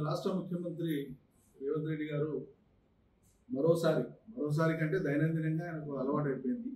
రాష్ట్ర ముఖ్యమంత్రి రేవంత్ రెడ్డి గారు మరోసారి మరోసారి కంటే దైనందినంగా ఆయనకు అలవాటు అయిపోయింది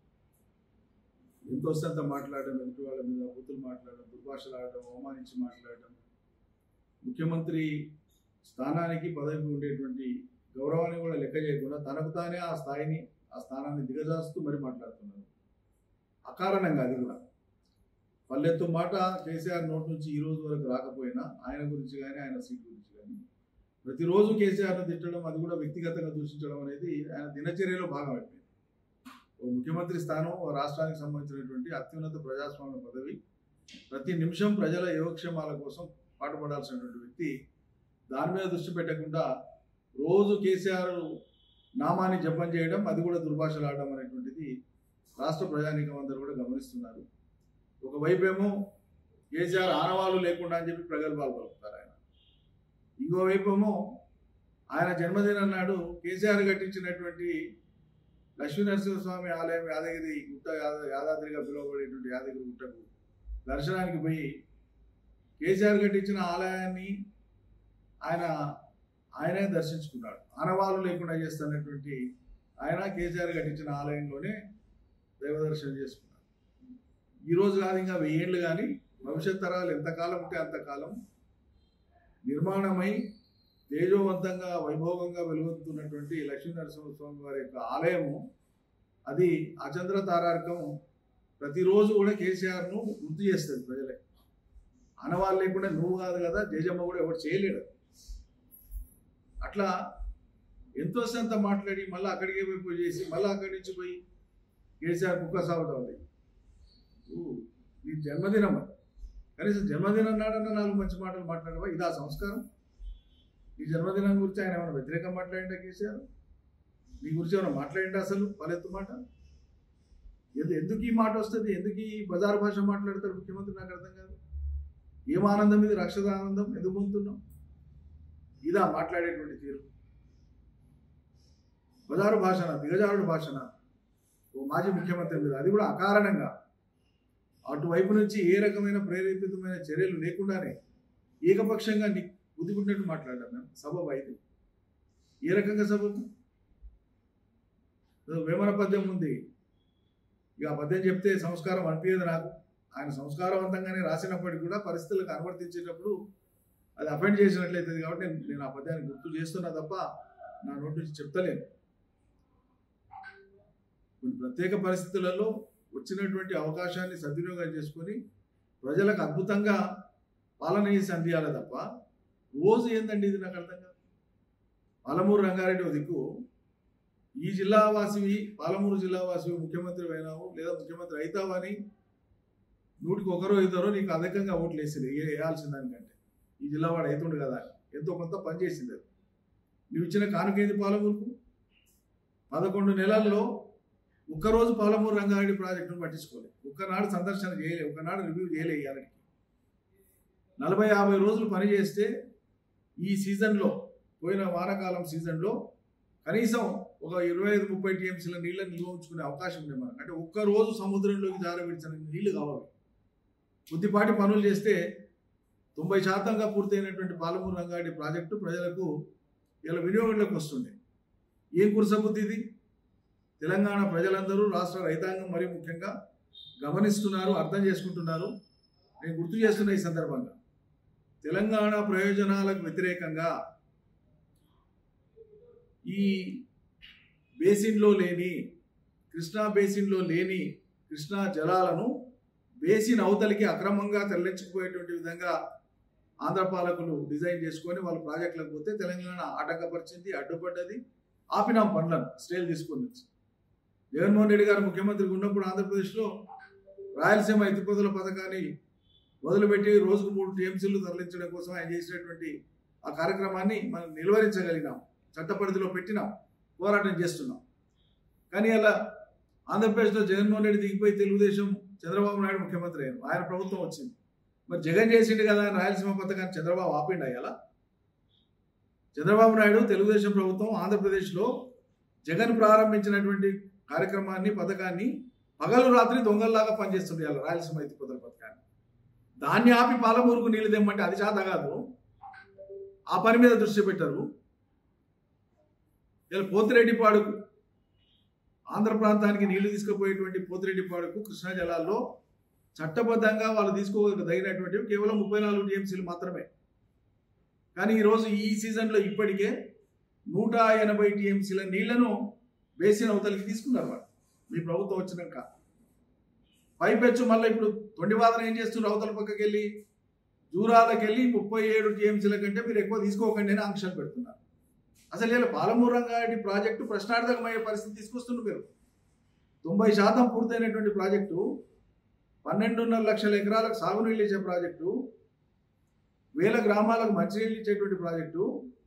ఎంత వస్తే అంత మాట్లాడడం ఎదుటి వాళ్ళ మీద బూతులు మాట్లాడడం దుర్భాషలు ఆడడం అవమానించి మాట్లాడడం ముఖ్యమంత్రి స్థానానికి పదవికి ఉండేటువంటి గౌరవాన్ని కూడా లెక్క చేయకుండా తనకు తానే ఆ స్థాయిని ఆ స్థానాన్ని దిగజారుస్తూ మరి మాట్లాడుతున్నారు అకారణంగా అది కూడా పల్లెత్తు మాట కేసీఆర్ నోటి నుంచి ఈ రోజు వరకు రాకపోయినా ఆయన గురించి కానీ ఆయన సీట్ గురించి కానీ ప్రతిరోజు కేసీఆర్ను తిట్టడం అది కూడా వ్యక్తిగతంగా దూషించడం అనేది ఆయన దినచర్యలో భాగం అయిపోయింది ఓ ముఖ్యమంత్రి స్థానం ఓ రాష్ట్రానికి సంబంధించినటువంటి అత్యున్నత ప్రజాస్వామ్య పదవి ప్రతి నిమిషం ప్రజల యోగక్షేమాల కోసం పాటుపడాల్సినటువంటి వ్యక్తి దాని మీద దృష్టి పెట్టకుండా రోజు కేసీఆర్ నామాన్ని జపం చేయడం అది కూడా దుర్భాషలు ఆడడం అనేటువంటిది రాష్ట్ర ప్రజానీకం అందరూ కూడా గమనిస్తున్నారు ఒకవైపు ఏమో కేసీఆర్ ఆనవాళ్ళు లేకుండా అని చెప్పి ప్రగల్భాలు పలుకుతారు ఆయన ఇంకోవైపు ఏమో ఆయన జన్మదినం నాడు కేసీఆర్ కట్టించినటువంటి లక్ష్మీ నరసింహస్వామి ఆలయం యాదగిరి గుట్ట యాద- యాదాద్రిగా పిలువబడేటువంటి యాదగిరి గుట్టకు దర్శనానికి పోయి కేసీఆర్ కట్టించిన ఆలయాన్ని ఆయన ఆయనే దర్శించుకున్నాడు ఆనవాళ్ళు లేకుండా చేస్తున్నటువంటి ఆయన కేసీఆర్ కట్టించిన ఆలయంలోనే దైవ దర్శనం చేసుకున్నాడు ఈ రోజు కాదు ఇంకా వెయ్యేళ్ళు కానీ భవిష్యత్ తరాలు ఎంతకాలం ఉంటే అంతకాలం నిర్మాణమై తేజోవంతంగా వైభోగంగా వెలుగొందుతున్నటువంటి లక్ష్మీ నరసింహస్వామి వారి యొక్క ఆలయము అది అచంద్ర తారార్కం ప్రతిరోజు కూడా కేసీఆర్ను గుర్తు చేస్తుంది ప్రజలే ఆనవాళ్ళు లేకుండా నువ్వు కాదు కదా జేజమ్మ కూడా ఎవరు చేయలేడు అట్లా ఎంతో అంత మాట్లాడి మళ్ళీ అక్కడికే పోయి పోయి చేసి మళ్ళీ అక్కడి నుంచి పోయి కేసీఆర్ కుక్క సాగుతా ఉంది ఊ, నీ జన్మదినం అది. కనీసం జన్మదినం నాడన్న నాలుగు మంచి మాటలు మాట్లాడవా ఇదా సంస్కారం నీ జన్మదినం గురించి ఆయన ఏమైనా వ్యతిరేకంగా మాట్లాడిండా కేసీఆర్ నీ గురించి ఏమైనా మాట్లాడిండా అసలు పలెత్తు మాట ఎందు- ఎందుకు ఈ మాట వస్తుంది ఎందుకు ఈ బజారు భాష మాట్లాడతాడు ముఖ్యమంత్రి నాకు అర్థం కాదు ఏం ఆనందం ఇది రక్షద ఆనందం ఎందుకు పొందుతున్నాం ఇదా మాట్లాడేటువంటి తీరు బజారు భాషన దిగజారుడు భాషన ఓ మాజీ ముఖ్యమంత్రి మీద అది కూడా అకారణంగా అటువైపు నుంచి ఏ రకమైన ప్రేరేపితమైన చర్యలు లేకుండానే ఏకపక్షంగా ని బుద్ధిపుట్టినట్టు మాట్లాడాం మేము సబబు అయితే ఏ రకంగా సబబు ఏదో వేమన పద్యం ఉంది ఇక ఆ పద్యం చెప్తే సంస్కారం అనిపించదు నాకు ఆయన సంస్కారవంతంగానే రాసినప్పటికీ కూడా పరిస్థితులకు అనువర్తించేటప్పుడు అది అఫెండ్ చేసినట్లయితుంది కాబట్టి నేను నేను ఆ పద్యాన్ని గుర్తు చేస్తున్నా తప్ప నా నోటి నుంచి చెప్తలేను కొన్ని ప్రత్యేక పరిస్థితులలో వచ్చినటువంటి అవకాశాన్ని సద్వినియోగం చేసుకొని ప్రజలకు అద్భుతంగా పాలన చేసి అందియాలి తప్ప రోజు ఏందండి ఇది నాకు అర్థం కాదు పాలమూరు రంగారెడ్డి ఓ దిక్కు ఈ జిల్లా వాసివి పాలమూరు జిల్లా వాసివి ముఖ్యమంత్రి అయినావు లేదా ముఖ్యమంత్రి అవుతావు అని నూటికి ఒకరో ఇద్దరో నీకు అధికంగా ఓట్లు వేసింది ఏ వేయాల్సిన దానికంటే ఈ జిల్లా వాడు అవుతుండు కదా ఎంతో కొంత పని చేసింది అది నువ్వు ఇచ్చిన కానుకేంది పాలమూరుకు పదకొండు నెలల్లో ఒక్కరోజు పాలమూరు రంగారెడ్డి ప్రాజెక్టును పట్టించుకోలేదు ఒక్కనాడు సందర్శన చేయలే ఒక్కనాడు రివ్యూ చేయలే ఇవాళకి నలభై యాభై రోజులు పని చేస్తే ఈ సీజన్లో పోయిన వానాకాలం సీజన్లో కనీసం ఒక ఇరవై ఐదు ముప్పై టీఎంసీల నీళ్ళని నిల్వ ఉంచుకునే అవకాశం ఉంది మనకు అంటే ఒక్క రోజు సముద్రంలోకి జారవిడిచిన నీళ్లు కావాలి కొద్దిపాటి పనులు చేస్తే తొంభై శాతంగా పూర్తయినటువంటి పాలమూరు రంగారెడ్డి ప్రాజెక్టు ప్రజలకు ఇలా వినియోగంలోకి వస్తుంది ఏం కురసబుద్ధి ఇది తెలంగాణ ప్రజలందరూ రాష్ట్ర రైతాంగం మరీ ముఖ్యంగా గమనిస్తున్నారు అర్థం చేసుకుంటున్నారు నేను గుర్తు చేస్తున్న ఈ సందర్భంగా తెలంగాణ ప్రయోజనాలకు వ్యతిరేకంగా ఈ బేసిన్లో లేని కృష్ణా బేసిన్లో లేని కృష్ణా జలాలను బేసిన్ అవతలికి అక్రమంగా తరలించుకుపోయేటువంటి విధంగా ఆంధ్ర పాలకులు డిజైన్ చేసుకొని వాళ్ళ ప్రాజెక్టులకు పోతే తెలంగాణ ఆటంకపరిచింది అడ్డుపడ్డది ఆపినాం పనులను స్టేలు తీసుకొని వచ్చి జగన్మోహన్ రెడ్డి గారు ముఖ్యమంత్రిగా ఉన్నప్పుడు ఆంధ్రప్రదేశ్లో రాయలసీమ ఎత్తిపోతల పథకాన్ని మొదలుపెట్టి రోజుకు మూడు టీఎంసీలు తరలించడం కోసం ఆయన చేసినటువంటి ఆ కార్యక్రమాన్ని మనం నిలువరించగలిగినాం చట్ట పరిధిలో పెట్టినాం పోరాటం చేస్తున్నాం కానీ అలా ఆంధ్రప్రదేశ్లో జగన్మోహన్ రెడ్డి దిగిపోయి తెలుగుదేశం చంద్రబాబు నాయుడు ముఖ్యమంత్రి అయ్యారు ఆయన ప్రభుత్వం వచ్చింది మరి జగన్ చేసిండు కదా అని రాయలసీమ పథకాన్ని చంద్రబాబు ఆపిండు అయ్యాలా చంద్రబాబు నాయుడు తెలుగుదేశం ప్రభుత్వం ఆంధ్రప్రదేశ్లో జగన్ ప్రారంభించినటువంటి కార్యక్రమాన్ని పథకాన్ని పగలు రాత్రి దొంగల్లాగా పనిచేస్తుంది ఇవాళ రాయలసీమ ఎత్తిపోతల పథకాన్ని దాన్ని ఆపి పాలమూరుకు నీళ్లు తెమ్మంటే అది చేత కాదు ఆ పని మీద దృష్టి పెట్టారు ఇలా పోతిరెడ్డిపాడుకు ఆంధ్ర ప్రాంతానికి నీళ్లు తీసుకుపోయేటువంటి పోతిరెడ్డిపాడుకు కృష్ణా జలాల్లో చట్టబద్ధంగా వాళ్ళు తీసుకోదగినటువంటివి కేవలం ముప్పై నాలుగు టీఎంసీలు మాత్రమే కానీ ఈరోజు ఈ సీజన్లో ఇప్పటికే నూట ఎనభై టీఎంసీల నీళ్లను బేసిన్ అవతలికి తీసుకున్నారు వాళ్ళు మీ ప్రభుత్వం వచ్చినాక పైపెచ్చు మళ్ళీ ఇప్పుడు తొండివాదన ఏం చేస్తున్నారు అవతల పక్కకి వెళ్ళి జూరాలకు వెళ్ళి ముప్పై ఏడు టీఎంసీల కంటే మీరు ఎక్కువ తీసుకోకండి అని ఆంక్షలు పెడుతున్నారు అసలు ఇలా పాలమూరు రంగారెడ్డి ప్రాజెక్టు ప్రశ్నార్థకమయ్యే పరిస్థితి తీసుకొస్తున్నారు మీరు తొంభై శాతం పూర్తయినటువంటి ప్రాజెక్టు పన్నెండున్నర లక్షల ఎకరాలకు సాగునీళ్ళు ఇచ్చే ప్రాజెక్టు వేల గ్రామాలకు మంచినీళ్ళు ఇచ్చేటువంటి ప్రాజెక్టు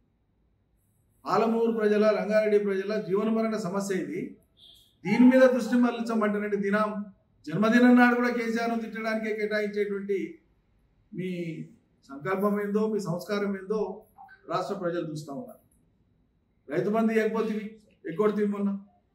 పాలమూరు ప్రజల రంగారెడ్డి ప్రజల జీవనమరణ సమస్య ఇది దీని మీద దృష్టి మరలించమంటారంటే దినం జన్మదినం నాడు కూడా కేసీఆర్ను తిట్టడానికే కేటాయించేటువంటి మీ సంకల్పం ఏందో మీ సంస్కారం ఏందో రాష్ట్ర ప్రజలు చూస్తూ ఉన్నారు రైతు బంధు ఇవ్వకపోతే ఎగ్గొడితే మొన్న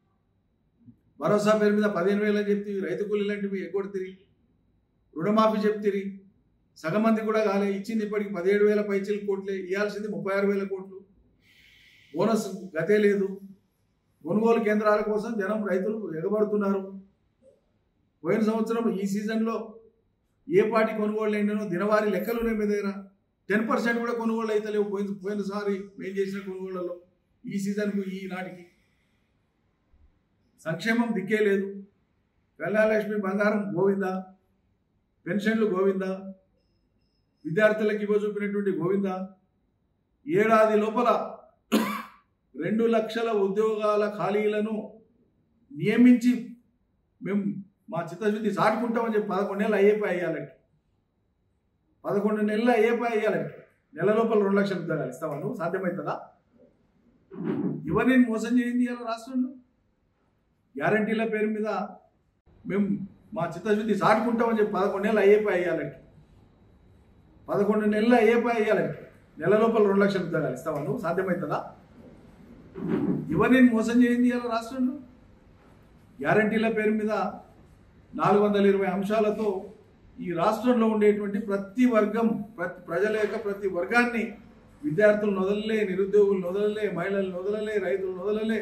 భరోసా పేరు మీద పదిహేను వేలు అని చెప్తే రైతు కూలీలు లాంటివి ఎగ్గొడితే రుణమాఫీ చెప్తిరి సగం మంది కూడా కాలే ఇచ్చింది ఇప్పటికి పదిహేడు వేల పైచీల కోట్లే ఇవ్వాల్సింది ముప్పై ఆరు వేల కోట్లు బోనస్ గతే లేదు కొనుగోలు కేంద్రాల కోసం జనం రైతులు ఎగబడుతున్నారు పోయిన సంవత్సరం ఈ సీజన్లో ఏ పాటి కొనుగోళ్ళు అయినానో దినవారీ లెక్కలు ఉన్నాయి మీ దగ్గర టెన్ పర్సెంట్ కూడా కొనుగోళ్ళు అయితే లేవు పోయిన పోయినసారి మేము చేసిన కొనుగోళ్లలో ఈ సీజన్కు ఈ నాటికి సంక్షేమం దిక్కే లేదు కళ్యాణలక్ష్మి బంగారం గోవిందా పెన్షన్లు గోవిందా విద్యార్థులకు ఇవ్వ చూపినటువంటి గోవిందా ఏడాది లోపల రెండు లక్షల ఉద్యోగాల ఖాళీలను నియమించి మేము మా చిత్తశుద్ధి చాటుకుంటామని చెప్పి పదకొండు నెలలు అయ్యేపాయి అయ్యాలంటే పదకొండు నెలలు అయ్యేపాయి అయ్యాలంటే నెల లోపల రెండు లక్షల ఉద్యోగాలు ఇస్తావా నువ్వు సాధ్యమవుతుందా ఎవరిని మోసం చేయింది ఇలా రాష్ట్రంలో గ్యారంటీల పేరు మీద మేము మా చిత్తశుద్ధి చాటుకుంటామని చెప్పి పదకొండు నెలలు అయ్యేపాయి అయ్యాలంటే పదకొండు నెలలు అయ్యేపాయి అయ్యాలంటే నెల లోపల రెండు లక్షల ఉద్యోగాలు ఇస్తావా నువ్వు సాధ్యమవుతుందా ఎవరిని మోసం చేయింది ఇలా రాష్ట్రంలో గ్యారంటీల పేరు మీద నాలుగు వందల ఇరవై అంశాలతో ఈ రాష్ట్రంలో ఉండేటువంటి ప్రతి వర్గం ప్రతి ప్రజల యొక్క ప్రతి వర్గాన్ని విద్యార్థులు నొదలలే నిరుద్యోగులు నొదలలే మహిళలు నొదలలే రైతులు నొదలలే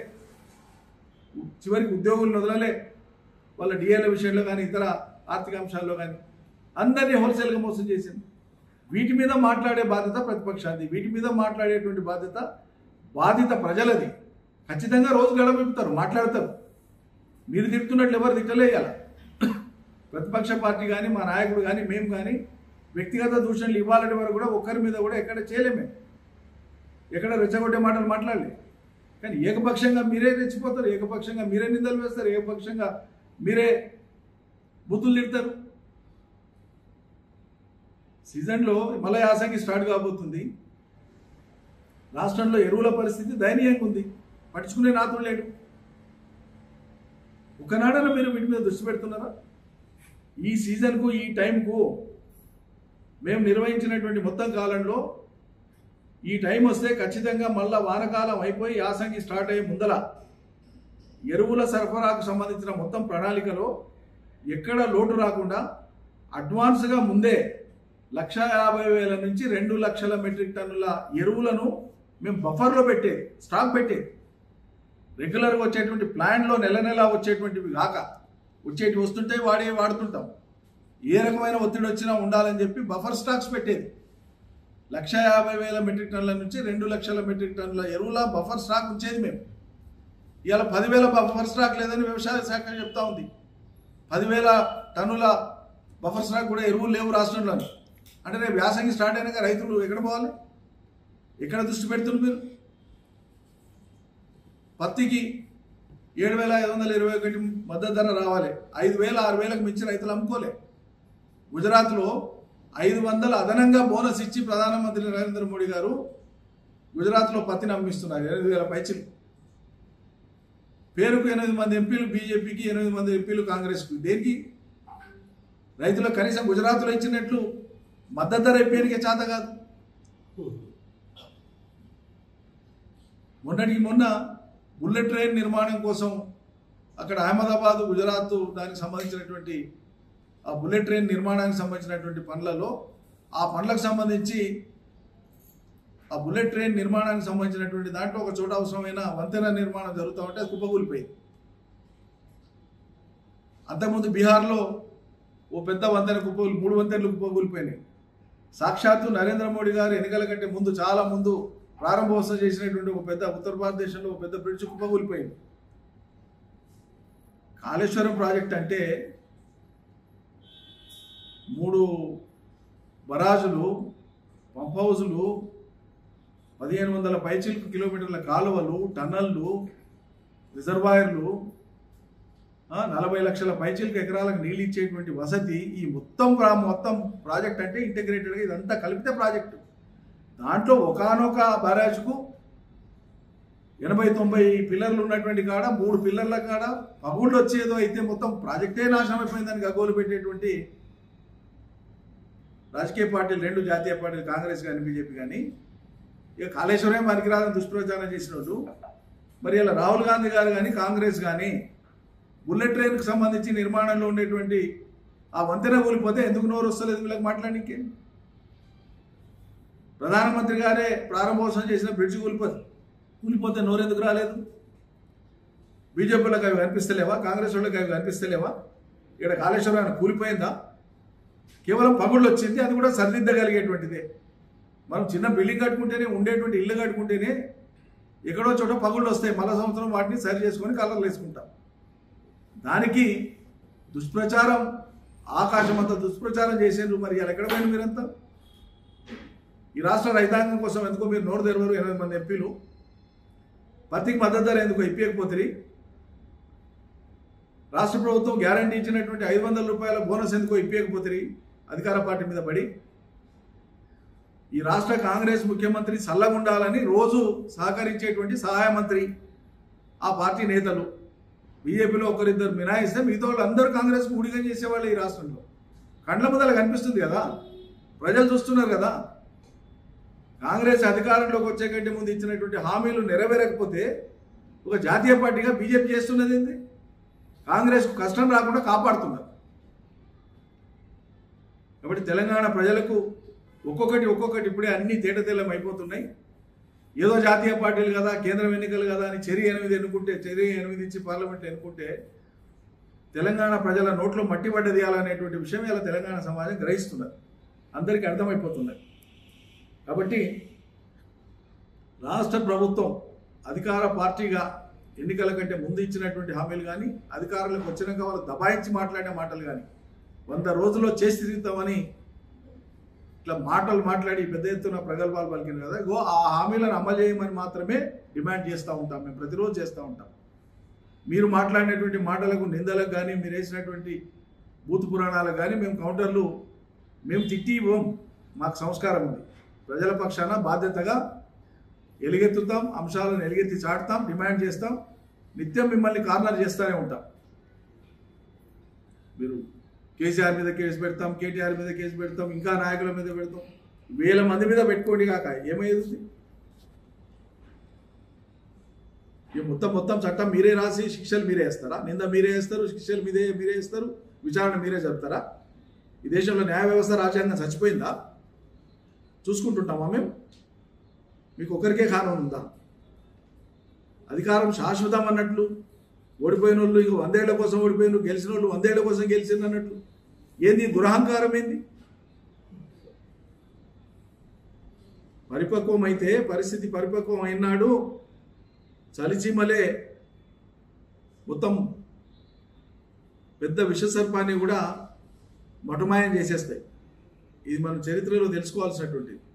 చివరికి ఉద్యోగులు నొదలలే వాళ్ళ డిఏల విషయంలో కానీ ఇతర ఆర్థిక అంశాల్లో కానీ అందరినీ హోల్సేల్గా మోసం చేసింది వీటి మీద మాట్లాడే బాధ్యత ప్రతిపక్షాది వీటి మీద మాట్లాడేటువంటి బాధ్యత బాధిత ప్రజలది ఖచ్చితంగా రోజు గడమిపుతారు మాట్లాడతారు మీరు తిడుతున్నట్లు ఎవరు తిట్టలేయాల ప్రతిపక్ష పార్టీ కానీ మా నాయకుడు కానీ మేము కానీ వ్యక్తిగత దూషణలు ఇవ్వాలంటే వరకు కూడా ఒక్కరి మీద కూడా ఎక్కడ చేయలేమే ఎక్కడ రెచ్చగొట్టే మాటలు మాట్లాడలే కానీ ఏకపక్షంగా మీరే రెచ్చిపోతారు ఏకపక్షంగా మీరే నిందలు వేస్తారు ఏకపక్షంగా మీరే బుద్ధులు తిడతారు సీజన్లో మళ్ళీ యాసంగి స్టార్ట్ కాబోతుంది రాష్ట్రంలో ఎరువుల పరిస్థితి దయనీయంగా ఉంది పట్టించుకునే నాతుడు లేడు ఒకనాడన మీరు వీటి మీద దృష్టి పెడుతున్నారా ఈ సీజన్కు ఈ టైంకు మేము నిర్వహించినటువంటి మొత్తం కాలంలో ఈ టైం వస్తే ఖచ్చితంగా మళ్ళా వానకాలం అయిపోయి యాసంగి స్టార్ట్ అయ్యే ముందల ఎరువుల సరఫరాకు సంబంధించిన మొత్తం ప్రణాళికలో ఎక్కడ లోటు రాకుండా అడ్వాన్స్గా ముందే లక్ష యాభై వేల నుంచి రెండు లక్షల మెట్రిక్ టన్నుల ఎరువులను మేము బఫర్లో పెట్టేది స్టాక్ పెట్టేది రెగ్యులర్గా వచ్చేటువంటి ప్లాన్లో నెల నెల వచ్చేటువంటివి కాక వచ్చేటి వస్తుంటే వాడే వాడుతుంటాం ఏ రకమైన ఒత్తిడి వచ్చినా ఉండాలని చెప్పి బఫర్ స్టాక్స్ పెట్టేది లక్ష యాభై వేల మెట్రిక్ టన్నుల నుంచి రెండు లక్షల మెట్రిక్ టన్నుల ఎరువుల బఫర్ స్టాక్ ఉంచేది మేము ఇవాళ పదివేల బఫర్ స్టాక్ లేదని వ్యవసాయ శాఖ చెప్తా ఉంది పదివేల టన్నుల బఫర్ స్టాక్ కూడా ఎరువులు లేవు రాష్ట్రంలో అంటే రేపు వ్యాసంగి స్టార్ట్ అయినాక రైతులు ఎక్కడ పోవాలి ఎక్కడ దృష్టి పెడుతున్నారు మీరు పత్తికి ఏడు వేల ఐదు వందల ఇరవై ఒకటి మద్దతు ధర రావాలి ఐదు వేల ఆరు వేలకు మించి రైతులు అమ్ముకోలే గుజరాత్లో ఐదు వందల అదనంగా బోనస్ ఇచ్చి ప్రధానమంత్రి నరేంద్ర మోడీ గారు గుజరాత్లో పత్తిని అమ్మిస్తున్నారు ఎనిమిది వేల పైచిలు పేరుకు ఎనిమిది మంది ఎంపీలు బీజేపీకి ఎనిమిది మంది ఎంపీలు కాంగ్రెస్కు దేనికి రైతులకు కనీసం గుజరాత్లో ఇచ్చినట్లు మద్దతు ధర ఇప్పేరికే చేత కాదు మొన్నటికి మొన్న బుల్లెట్ ట్రైన్ నిర్మాణం కోసం అక్కడ అహ్మదాబాద్ గుజరాత్ దానికి సంబంధించినటువంటి ఆ బుల్లెట్ ట్రైన్ నిర్మాణానికి సంబంధించినటువంటి పనులలో ఆ పనులకు సంబంధించి ఆ బుల్లెట్ ట్రైన్ నిర్మాణానికి సంబంధించినటువంటి దాంట్లో ఒక చోట అవసరమైన వంతెన నిర్మాణం జరుగుతూ ఉంటే అది కుప్పకూలిపోయింది అంతకుముందు బీహార్లో ఓ పెద్ద వంతెన కుప్ప మూడు వంతెనలు కుప్పకూలిపోయినాయి సాక్షాత్తు నరేంద్ర మోడీ గారు ఎన్నికల కంటే ముందు చాలా ముందు ప్రారంభోత్సవం చేసినటువంటి ఒక పెద్ద ఉత్తర భారతదేశంలో ఒక పెద్ద బ్రిడ్జ్ కుప్పకూలిపోయింది కాళేశ్వరం ప్రాజెక్ట్ అంటే మూడు బరాజులు పంప్ హౌజులు పదిహేను వందల పైచిలకు కిలోమీటర్ల కాలువలు టన్నళ్ళు రిజర్వాయర్లు ఆ, నలభై లక్షల పైచిలకు ఎకరాలకు నీళ్ళు ఇచ్చేటువంటి వసతి ఈ మొత్తం ప్రా- మొత్తం ప్రాజెక్ట్ అంటే ఇంటిగ్రేటెడ్గా ఇదంతా కలిపితే ప్రాజెక్టు దాంట్లో ఒకనొక బ్యారేజ్కు ఎనభై తొంభై పిల్లర్లు ఉన్నటువంటి కాడ మూడు పిల్లర్ల కాడ పగుళ్ళు వచ్చేదో అయితే మొత్తం ప్రాజెక్టే నాశనం అయిపోయిందని గగోలు పెట్టేటువంటి రాజకీయ పార్టీలు రెండు జాతీయ పార్టీలు కాంగ్రెస్ కానీ బీజేపీ కానీ ఇక కాళేశ్వరం పనికిరాదని దుష్ప్రచారం చేసిన వాళ్ళు మరి ఇలా రాహుల్ గాంధీ గారు కానీ కాంగ్రెస్ కానీ బుల్లెట్ ట్రైన్కి సంబంధించి నిర్మాణంలో ఉండేటువంటి ఆ వంతెన కూలిపోతే ఎందుకు నోరు వస్తలేదు వీళ్ళకి మాట్లాడడానికి ప్రధానమంత్రి గారే ప్రారంభోత్సవం చేసిన బ్రిడ్జ్ కూలిపోతే కూలిపోతే నోరు ఎందుకు రాలేదు బీజేపీలకు అవి కనిపిస్తలేవా కాంగ్రెస్ వాళ్ళకి అవి కనిపిస్తలేవా ఇక్కడ కాళేశ్వరం కూలిపోయిందా కేవలం పగుళ్ళు వచ్చింది అది కూడా సరిదిద్దగలిగేటువంటిదే మనం చిన్న బిల్డింగ్ కట్టుకుంటేనే ఉండేటువంటి ఇల్లు కట్టుకుంటేనే ఎక్కడో చోట పగుళ్ళు వస్తాయి మళ్ళా సంవత్సరం వాటిని సరి చేసుకొని కలర్లు వేసుకుంటాం దానికి దుష్ప్రచారం ఆకాశం అంతా దుష్ప్రచారం చేసేందుకు మరి ఇలా ఎక్కడ పోయింది మీరంతా ఈ రాష్ట్ర రైతాంగం కోసం ఎందుకో మీరు నోరు తెరవరు ఎనిమిది మంది ఎంపీలు పత్తికి మద్దతు ధర ఎందుకు ఇప్పకపోతుంది రాష్ట్ర ప్రభుత్వం గ్యారంటీ ఇచ్చినటువంటి ఐదు వందల రూపాయల బోనస్ ఎందుకో ఇప్పకపోతుంది అధికార పార్టీ మీద పడి ఈ రాష్ట్ర కాంగ్రెస్ ముఖ్యమంత్రి చల్లగుండాలని రోజు సహకరించేటువంటి సహాయ మంత్రి ఆ పార్టీ నేతలు బీజేపీలో ఒకరిద్దరు మినాయిస్తే మిగతా వాళ్ళు అందరూ కాంగ్రెస్ ఊడిగం చేసేవాళ్ళు ఈ రాష్ట్రంలో కండ్ల మొదలు కనిపిస్తుంది కదా ప్రజలు చూస్తున్నారు కదా కాంగ్రెస్ అధికారంలోకి వచ్చే కంటే ముందు ఇచ్చినటువంటి హామీలు నెరవేరకపోతే ఒక జాతీయ పార్టీగా బీజేపీ చేస్తున్నది ఏంది కాంగ్రెస్ కష్టం రాకుండా కాపాడుతున్నారు కాబట్టి తెలంగాణ ప్రజలకు ఒక్కొక్కటి ఒక్కొక్కటి ఇప్పుడే అన్ని తేటతెల్లం అయిపోతున్నాయి ఏదో జాతీయ పార్టీలు కదా కేంద్రం ఎన్నికలు కదా అని చెరి ఎనిమిది ఎన్నుకుంటే చెరి ఎనిమిది ఇచ్చి పార్లమెంట్ ఎన్నుకుంటే తెలంగాణ ప్రజల నోట్లో మట్టి పడ్డదీయాలనేటువంటి విషయం ఇలా తెలంగాణ సమాజం గ్రహిస్తున్నారు అందరికీ అర్థమైపోతున్నది కాబట్టి రాష్ట్ర ప్రభుత్వం అధికార పార్టీగా ఎన్నికల కంటే ముందు ఇచ్చినటువంటి హామీలు కానీ అధికారులకు వచ్చినాక వాళ్ళు దబాయించి మాట్లాడిన మాటలు కానీ వంద రోజుల్లో చేసి తిరుగుతామని ఇట్లా మాటలు మాట్లాడి పెద్ద ఎత్తున ప్రగల్భాలు పలికిన కదా ఇగో ఆ హామీలను అమలు చేయమని మాత్రమే డిమాండ్ చేస్తూ ఉంటాం మేము ప్రతిరోజు చేస్తూ ఉంటాం మీరు మాట్లాడినటువంటి మాటలకు నిందలకు కానీ మీరు వేసినటువంటి బూత్ పురాణాలకు కానీ మేము కౌంటర్లు మేము తిట్టి ఇవ్వం మాకు సంస్కారం ఉంది ప్రజల పక్షాన బాధ్యతగా ఎలుగెత్తుతాం అంశాలను ఎలుగెత్తి చాటుతాం డిమాండ్ చేస్తాం నిత్యం మిమ్మల్ని కార్నర్ చేస్తూనే ఉంటాం మీరు కేసీఆర్ మీద కేసు పెడతాం కేటీఆర్ మీద కేసు పెడతాం ఇంకా నాయకుల మీద పెడతాం వేల మంది మీద పెట్టుకోండి కాక ఏమయ్యేది ఈ మొత్తం మొత్తం చట్టం మీరే రాసి శిక్షలు మీరే వేస్తారా నింద మీరే వేస్తారు శిక్షలు మీరే మీరే వేస్తారు విచారణ మీరే చెప్తారా ఈ దేశంలో న్యాయ వ్యవస్థ రాజ్యాంగం చచ్చిపోయిందా చూసుకుంటుంటామా మేము మీకు ఒకరికే కారణం ఉందా అధికారం శాశ్వతం అన్నట్లు ఓడిపోయిన వాళ్ళు ఇక వందేళ్ల కోసం ఓడిపోయిన గెలిచిన వాళ్ళు వందేళ్ల కోసం గెలిచింది అన్నట్లు ఏంది ఈ దురహంకారం ఏంది పరిపక్వం అయితే పరిస్థితి పరిపక్వం అయినాడు చలిచీమలే మొత్తం పెద్ద విషసర్పాన్ని కూడా మటుమాయం చేసేస్తాయి ఇది మన చరిత్రలో తెలుసుకోవాల్సినటువంటిది